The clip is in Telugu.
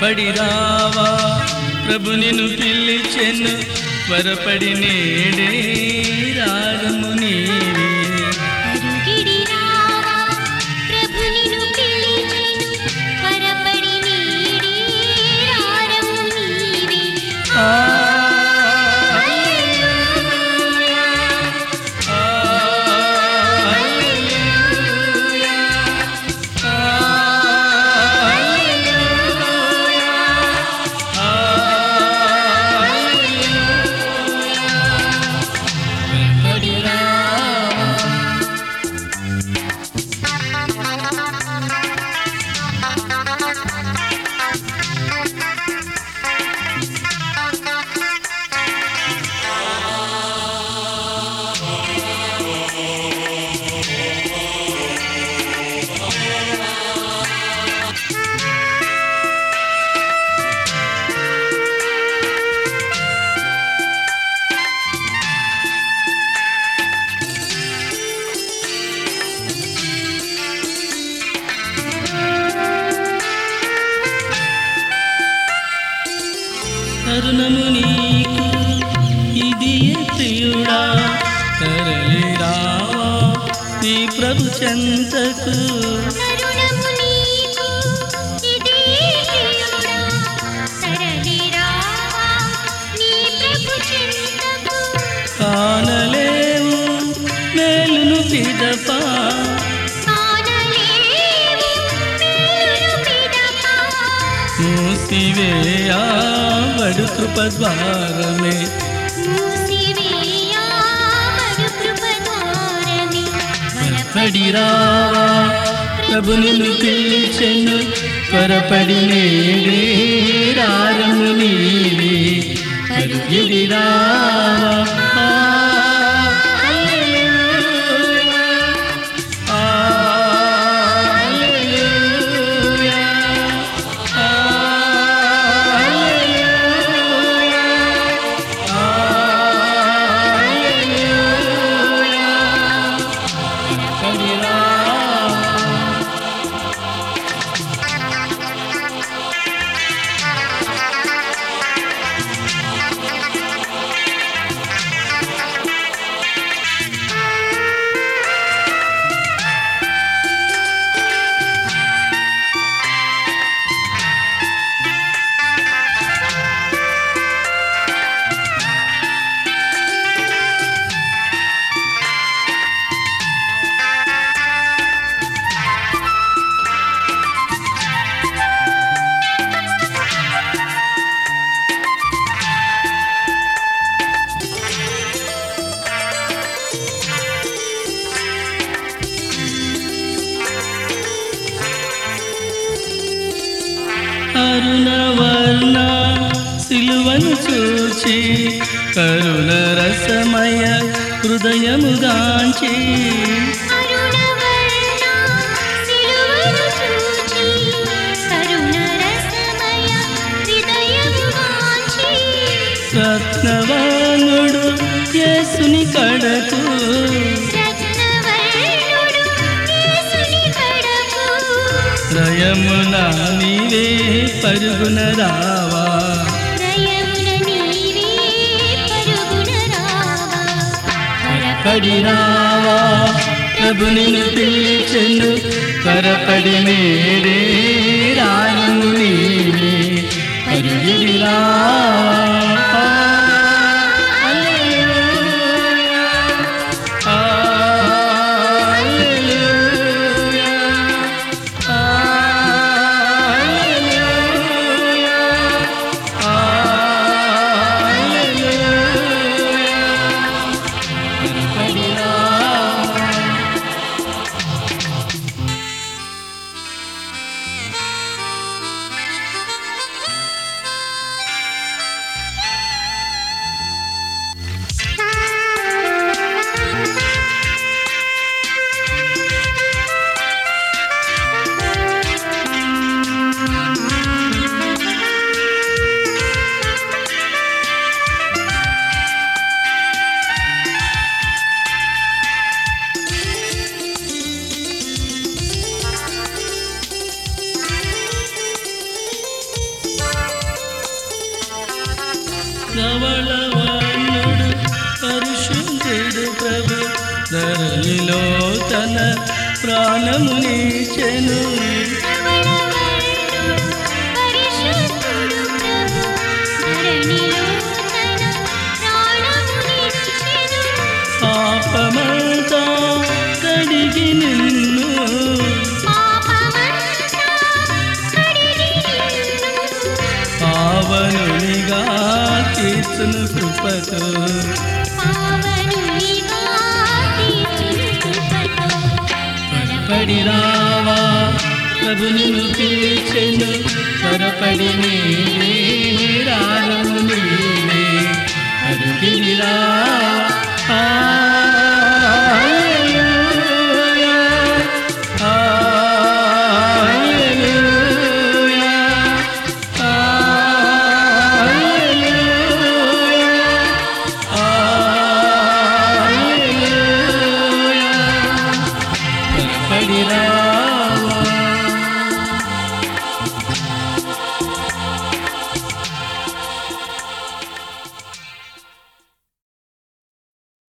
త్వరపడి రావా ప్రభు నిన్ను పిలిచెను త్వరపడి నేడే రాగము నీవే అరుగిడి రావా ప్రభు నిన్ను పిలిచెను త్వరపడి నీడే రారము నీవే ఆ తరుణము నీకు ఇది ప్రియుడా తరలి రావా నీ ప్రభు చెంతకు కరుణము నీకు ఇదే ప్రియుడా తరలి రావా నీ ప్రభు చింతకు కానలేవు మేలును పిదపా కానలేవు మేలును పిదప మూసివేయా బడు కృపద్వారమే మూసివేయా బడు కృపధారమే త్వరపడి రావా ప్రభు నిన్ను పిలిచెను త్వరపడి నేడే రారము నీవే కరుగిడి రావా హల్లెలూయా. ఆ, హల్లెలూయా. ఆ, హల్లెలూయా. ఆ, హల్లెలూయా. త్వరపడి రావా అరుణవర్ణ సిలువను చూచి కరుణ రసమయ హృదయముగాంచి అరుణవర్ణ సిలువను చూచి కరుణ రసమయ హృదయము వాంఛి రత్నవానుడు యేసుని కడకు రత్నవర్ణుడు యేసుని కడకు రయమున నీవే పరుగున రావా దయమున నీవే పరుగున రావా త్వరపడి రావా ప్రభు నిన్ను పిలిచెను త్వరపడి మేడే రాను నీవే పరుగిడి రావా హల్లెలూయా. ఆ, హల్లెలూయా. ఆ, హల్లెలూయా. ఆ, హల్లెలూయా. త్వరపడి రావా తన ప్రాణమునిచెను శ్రవణవర్ణుడు పరిశుద్ధుడు ప్రభు ధరణిలో తన ప్రాణమునిచ్చెను పాపమంతా కడిగి నిన్ను పాపమంతా కడిగి నిన్ను పావనునిగా తీర్చును కృపతో పావనునిగా తీర్చును కృపతో త్వరపడి రావా ప్రభు నిన్ను పిలిచెను త్వరపడి నీవే రారము నీవే అరుగిరి రావా హల్లెలూయా, హల్లెలూయా, హల్లెలూయా, హల్లెలూయా. త్వరపడి రా